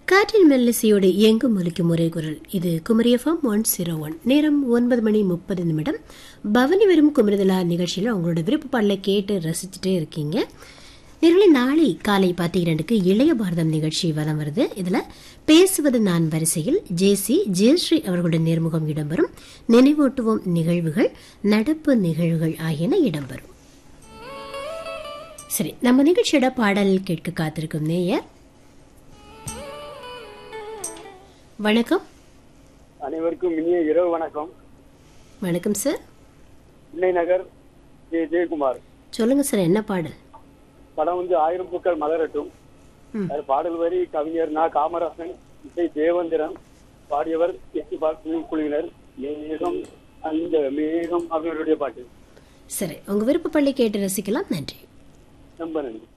காற்றின் மெல்லிசையோடு எங்கும் ஒலிக்கும் ஒரே குரல் இது Kumari FM one zero one நேரம் ஒன்பது மணி முப்பது நிமிடம் பவனி வரும் குமரிதலா நிகழ்ச்சியில் அவங்களோட விருப்ப பாடலை கேட்டு ரசிச்சுட்டே இருக்கீங்க நேர்களை நாளை காலை பத்து இரண்டுக்கு இளைய பாரதம் நிகழ்ச்சி வலம் வருது இதுல பேசுவது நான் வரிசையில் ஜேசி ஜெயஸ்ரீ அவர்களுடன் நேர்முகம் இடம்பெறும் நினைவூட்டுவோம் நிகழ்வுகள் நடப்பு நிகழ்வுகள் ஆகியன இடம்பெறும் சரி நம்ம நிகழ்ச்சியோட பாடல் கேட்க காத்திருக்கும் நேயர் வணக்கம் அனைவருக்கும் இனிய இரவு வணக்கம் வணக்கம் சார் பிள்ளை நகர் ஜே ஜெயக்குமார் சொல்லுங்க சார் என்ன பாடல் படம் வந்து ஆயிரம் பூக்கள் மலரட்டும் ம். அது பாடல் வரி கவிஞர் நா காமராசன் இசை தேவேந்திரன் பாடியவர் எட்டு பாட்டு குழுவினர் மேகம் அந்த மேகம் அவர்களுடைய பாட்டு சரி உங்க விருப்ப பள்ளி கேட்டு ரசிக்கலாம் நன்றி ரொம்ப நன்றி